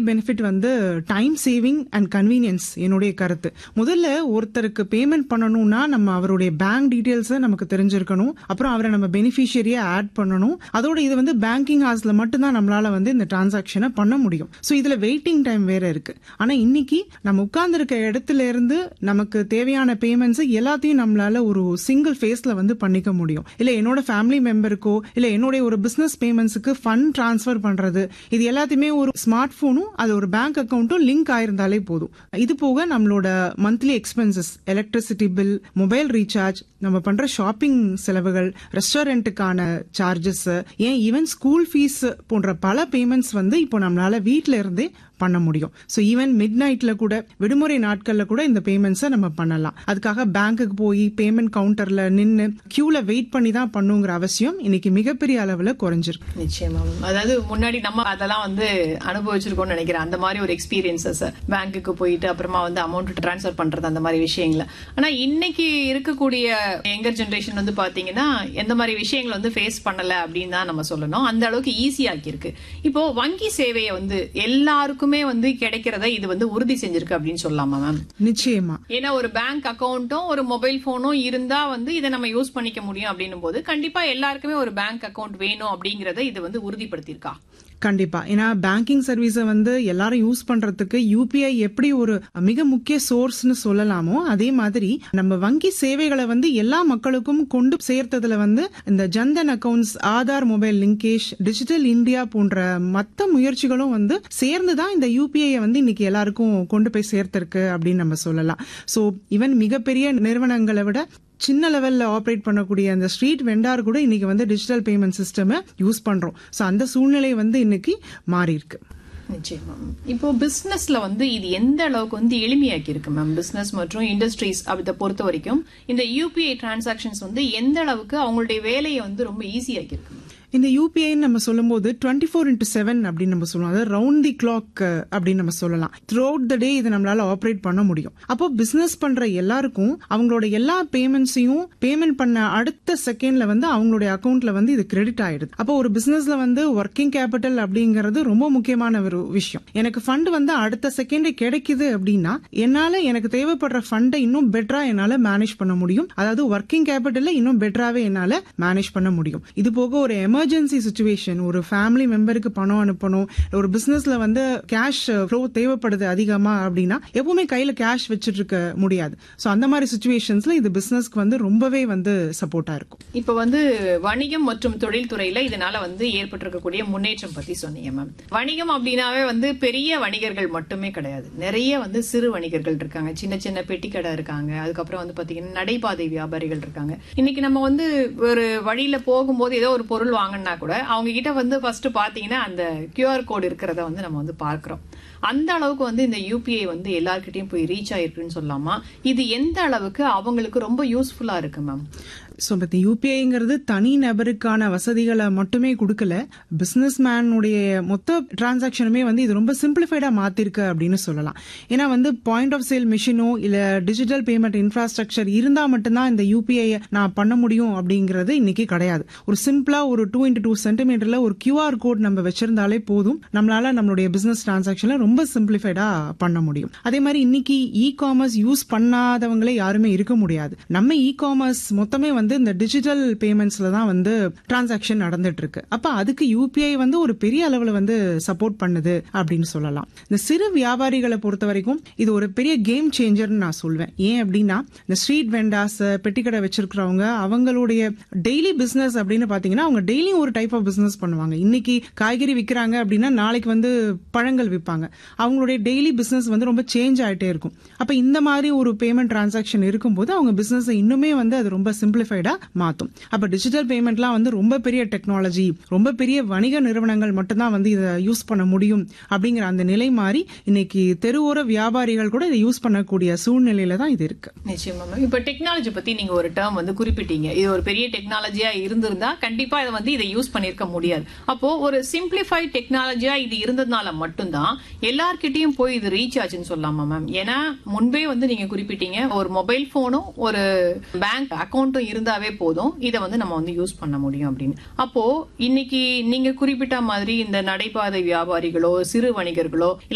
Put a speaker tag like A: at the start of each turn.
A: Benefit வந்து time saving and convenience என்னுடைய கருத்து முதல்ல ஒருத்தருக்கு பேமெண்ட் பண்ணணும்னா நம்ம அவருடைய பேங்க் டீடைல்ஸ் நமக்கு தெரிஞ்சிருக்கணும் அப்புறம் அவரை நம்ம பெனிஃபிஷியரியா ஆட் பண்ணணும் அதோட இது வந்து பேங்கிங் ஹார்ஸ்ல மட்டும்தான் நம்மளால வந்து இந்த டிரான்சாக்ஷனை பண்ண முடியும் ஸோ இதுல வெயிட்டிங் டைம் வேற இருக்கு ஆனா இன்னைக்கு நம்ம உட்கார்ந்துருக்க இடத்துல இருந்து நமக்கு தேவையான பேமெண்ட்ஸ் எல்லாத்தையும் நம்மளால ஒரு சிங்கிள் ஃபேஸ்ல வந்து பண்ணிக்க முடியும் இல்ல என்னோட ஃபேமிலி மெம்பருக்கோ இல்ல என்னுடைய ஒரு பிசினஸ் பேமெண்ட்ஸுக்கு ஃபண்ட் டிரான்ஸ்ஃபர் பண்றது இது எல்லாத்தையுமே ஒரு ஸ்மார்ட் போனும் அது ஒரு பேங்க் அக்கௌண்ட்டும் லிங்க் ஆயிருந்தாலே போதும் இது போக நம்மளோட monthly expenses electricity bill mobile recharge நம்ம பண்ற ஷாப்பிங் செலவுகள் ரெஸ்டாரண்ட்டுக்கான சார்ஜஸ் ஏன் ஈவன் ஸ்கூல் ஃபீஸ் போன்ற பல பேமெண்ட்ஸ் வந்து இப்போ நம்மளால வீட்ல இருந்தே பண்ண முடியும் ஸோ ஈவன் மிட் நைட்ல கூட விடுமுறை நாட்கள்ல கூட இந்த பேமெண்ட்ஸை நம்ம பண்ணலாம் அதுக்காக பேங்க்குக்கு போய் பேமெண்ட் கவுண்டர்ல நின்று கியூல வெயிட் பண்ணி தான் பண்ணுங்கிற அவசியம் இன்னைக்கு மிகப்பெரிய அளவுல குறைஞ்சிருக்கு
B: நிச்சயமா மேம். அதாவது முன்னாடி நம்ம அதெல்லாம் வந்து அனுபவிச்சிருக்கோம்னு நினைக்கிறேன் அந்த மாதிரி ஒரு எக்ஸ்பீரியன்சஸ் பேங்க்குக்கு போயிட்டு அப்புறமா வந்து அமௌண்ட் ட்ரான்ஸ்ஃபர் பண்றது அந்த மாதிரி விஷயங்கள ஆனா இன்னைக்கு இருக்கக்கூடிய யங்கர் ஜெனரேஷன் வந்து பாத்தீங்கன்னா எந்த மாதிரி விஷயங்களை வந்து ஃபேஸ் பண்ணல அப்படின்னு தான் நம்ம சொல்லணும் அந்த அளவுக்கு ஈஸியாக்கி இருக்கு இப்போ வங்கி சேவையை வந்து எல்லாருக்குமே வந்து கிடைக்கிறத இது வந்து உறுதி செஞ்சிருக்கு அப்படின்னு சொல்லலாமா மேம்
A: நிச்சயமா
B: ஏன்னா ஒரு பேங்க் அக்கவுண்ட்டும் ஒரு மொபைல் போனும் இருந்தா வந்து இதை நம்ம யூஸ் பண்ணிக்க முடியும் அப்படின்னும் போது கண்டிப்பா எல்லாருக்குமே ஒரு பேங்க் அக்கவுண்ட் வேணும் அப்படிங்கறத இது வந்து உறுதிப்படுத்தியிருக்கா
A: கண்டிப்பா ஏன்னா பேங்கிங் சர்வீஸை வந்து எல்லாரும் யூஸ் பண்றதுக்கு யூபிஐ எப்படி ஒரு மிக முக்கிய சோர்ஸ்னு சொல்லலாமோ அதே மாதிரி நம்ம வங்கி சேவைகளை வந்து எல்லா மக்களுக்கும் கொண்டு சேர்த்ததுல வந்து இந்த Jandhan accounts Aadhaar mobile linkage digital India போன்ற மத்த முயற்சிகளும் வந்து சேர்ந்து தான் இந்த யூபிஐ வந்து இன்னைக்கு எல்லாருக்கும் கொண்டு போய் சேர்த்திருக்கு அப்படின்னு நம்ம சொல்லலாம் சோ ஈவன் மிகப்பெரிய நிறுவனங்களை விட சின்ன லெவல்ல ஆப்ரேட் பண்ணக்கூடிய அந்த ஸ்ட்ரீட் வெண்டார் கூட இன்னைக்கு வந்து டிஜிட்டல் பேமெண்ட் சிஸ்டம் யூஸ் பண்றோம் சோ அந்த சூழ்நிலை வந்து இன்னைக்கு மாறி இருக்கு
B: நிச்சயமா இப்போ பிசினஸ்ல வந்து இது எந்த அளவுக்கு வந்து எளிமையாக்கி இருக்கு மேம் பிசினஸ் மற்றும் இண்டஸ்ட்ரீஸ் அதை பொறுத்த வரைக்கும் இந்த யூபிஐ டிரான்சாக்ஷன்ஸ் வந்து எந்த அளவுக்கு அவங்களுடைய வேலையை வந்து ரொம்ப ஈஸியாக்கி இருக்கு ma'am?
A: இந்த யூபிஐ நம்ம சொல்லும்போது டுவெண்ட்டி ஃபோர் இன்டூ செவன் அப்படின்னு நம்ம சொல்லுவோம் அதாவது ரவுண்ட் தி கிளாக் அப்படின்னு நம்ம சொல்லலாம் த்ரூ அவுட் த டே இதை நம்மளால ஆப்ரேட் பண்ண முடியும் அப்போ பிசினஸ் பண்ற எல்லாருக்கும் அவங்களோட எல்லா பேமெண்ட்ஸையும் பேமெண்ட் பண்ண அடுத்த செகண்ட்ல வந்து அவங்களுடைய அக்கௌண்ட்ல வந்து இது கிரெடிட் ஆயிடுது அப்போ ஒரு பிசினஸ்ல வந்து ஒர்க்கிங் கேபிட்டல் அப்படிங்கிறது ரொம்ப முக்கியமான ஒரு விஷயம் எனக்கு ஃபண்ட் வந்து அடுத்த செகண்டே கிடைக்குது அப்படின்னா என்னால எனக்கு தேவைப்படுற ஃபண்டை இன்னும் பெட்டரா என்னால மேனேஜ் பண்ண முடியும் அதாவது ஒர்க்கிங் கேபிட்டல்ல இன்னும் பெட்டராவே என்னால மேனேஜ் பண்ண முடியும் இது போக ஒரு எமர்ஜென்சி சுச்சுவேஷன் ஒரு ஃபேமிலி மெம்பருக்கு பணம் அனுப்பணும் ஒரு பிசினஸ்ல வந்து கேஷ் ஃப்ளோ தேவைப்படுது அதிகமா அப்படின்னா எப்பவுமே கையில கேஷ் வச்சுட்டு இருக்க முடியாது சோ அந்த மாதிரி சுச்சுவேஷன்ஸ்ல இது பிசினஸ்க்கு வந்து ரொம்பவே வந்து சப்போர்ட்டா இருக்கும்
B: இப்ப வந்து வணிகம் மற்றும் தொழில்துறையில இதனால வந்து ஏற்பட்டிருக்கக்கூடிய முன்னேற்றம் பத்தி சொன்னீங்க மேம் வணிகம் அப்படின்னாவே வந்து பெரிய வணிகர்கள் மட்டுமே கிடையாது நிறைய வந்து சிறு வணிகர்கள் இருக்காங்க சின்ன சின்ன பெட்டி கடை இருக்காங்க அதுக்கப்புறம் வந்து பாத்தீங்கன்னா நடைபாதை வியாபாரிகள் இருக்காங்க இன்னைக்கு நம்ம வந்து ஒரு வழியில போகும்போது ஏதோ ஒரு பொருள் வாங்கினா கூட அவங்க கிட்ட வந்து ஃபர்ஸ்ட் பாத்தீங்கன்னா அந்த கியூஆர் கோடு இருக்கிறத வந்து நம்ம வந்து பார்க்கிறோம் அந்த அளவுக்கு வந்து இந்த யூபிஐ வந்து எல்லார்கிட்டயும் போய் ரீச் ஆயிருக்குன்னு சொல்லலாமா இது எந்த அளவுக்கு அவங்களுக்கு ரொம்ப யூஸ்ஃபுல்லா இருக்கு மேம்
A: ஸோ பட் யூபிஐங்கிறது தனி நபருக்கான வசதிகளை மட்டுமே கொடுக்கல பிசினஸ் மேனுடைய மொத்த டிரான்சாக்ஷனுமே வந்து இது ரொம்ப சிம்பிளிஃபைடா மாத்திருக்கு அப்படின்னு சொல்லலாம் ஏன்னா வந்து பாயிண்ட் ஆஃப் சேல் மிஷினோ இல்ல டிஜிட்டல் பேமெண்ட் இன்ஃப்ராஸ்ட்ரக்சர் இருந்தா மட்டும்தான் இந்த யூபிஐ நான் பண்ண முடியும் அப்படிங்கிறது இன்னைக்கு கிடையாது ஒரு சிம்பிளா ஒரு டூ இன்டு டூ சென்டிமீட்டர்ல ஒரு கியூஆர் கோட் நம்ம வச்சிருந்தாலே போதும் நம்மளால நம்மளுடைய பிசினஸ் டிரான்சாக்ஷன்ல ரொம்ப சிம்பிளிஃபைடா பண்ண முடியும் அதே மாதிரி இன்னைக்கு இ காமர்ஸ் யூஸ் பண்ணாதவங்களே யாருமே இருக்க முடியாது நம்ம இ காமர்ஸ் மொத்தமே வந்து இந்த டிஜிட்டல் பேமெண்ட்ஸ்ல தான் வந்து டிரான்சாக்ஷன் நடந்துட்டு இருக்கு அப்ப அதுக்கு யூபிஐ வந்து ஒரு பெரிய அளவுல வந்து சப்போர்ட் பண்ணுது அப்படின்னு சொல்லலாம் இந்த சிறு வியாபாரிகளை பொறுத்த வரைக்கும் இது ஒரு பெரிய கேம் சேஞ்சர்னு நான் சொல்வேன் ஏன் அப்படின்னா இந்த ஸ்ட்ரீட் வெண்டாஸ் பெட்டிக்கடை வச்சிருக்கிறவங்க அவங்களுடைய டெய்லி பிசினஸ் அப்படின்னு பாத்தீங்கன்னா அவங்க டெய்லியும் ஒரு டைப் ஆஃப் பிசினஸ் பண்ணுவாங்க இன்னைக்கு காய்கறி விற்கிறாங்க அப்படின்னா நாளைக்கு வந்து பழங்கள் விற்பாங்க அவங்களுடைய டெய்லி பிசினஸ் வந்து ரொம்ப சேஞ்ச் ஆயிட்டே இருக்கும் அப்ப இந்த மாதிரி ஒரு பேமெண்ட் டிரான்சாக்ஷன் இருக்கும்போது அவங்க பிசினஸ் இன்னுமே வந்து அது ரொம்ப சிம்பிளிஃபைடா மாத்தும் அப்ப டிஜிட்டல் பேமெண்ட்லாம் வந்து ரொம்ப பெரிய டெக்னாலஜி ரொம்ப பெரிய வணிக நிறுவனங்கள் மட்டும்தான் வந்து இதை யூஸ் பண்ண முடியும் அப்படிங்கிற அந்த நிலை மாறி இன்னைக்கு தெருவோர வியாபாரிகள் கூட இதை யூஸ் பண்ணக்கூடிய சூழ்நிலையில தான் இது இருக்கு
B: நிச்சயமா மேம் இப்ப டெக்னாலஜி பத்தி நீங்க ஒரு டேர்ம் வந்து குறிப்பிட்டீங்க இது ஒரு பெரிய டெக்னாலஜியா இருந்திருந்தா கண்டிப்பா இதை வந்து இதை யூஸ் பண்ணிருக்க முடியாது அப்போ ஒரு சிம்பிளிஃபைட் டெக்னாலஜியா இது இருந்ததுனால மட்டும்தான் எல்லார்கிட்டயும் போய் இது ரீச் ஆச்சுன்னு சொல்லலாமா மேம் ஏன்னா முன்பே வந்து நீங்க குறிப்பிட்டீங்க ஒரு மொபைல் போனும் ஒரு பேங்க் அக்கௌண்ட்டும் இருந்தாவே போதும் இதை வந்து நம்ம வந்து யூஸ் பண்ண முடியும் அப்படின்னு அப்போ இன்னைக்கு நீங்க குறிப்பிட்ட மாதிரி இந்த நடைபாதை வியாபாரிகளோ சிறு வணிகர்களோ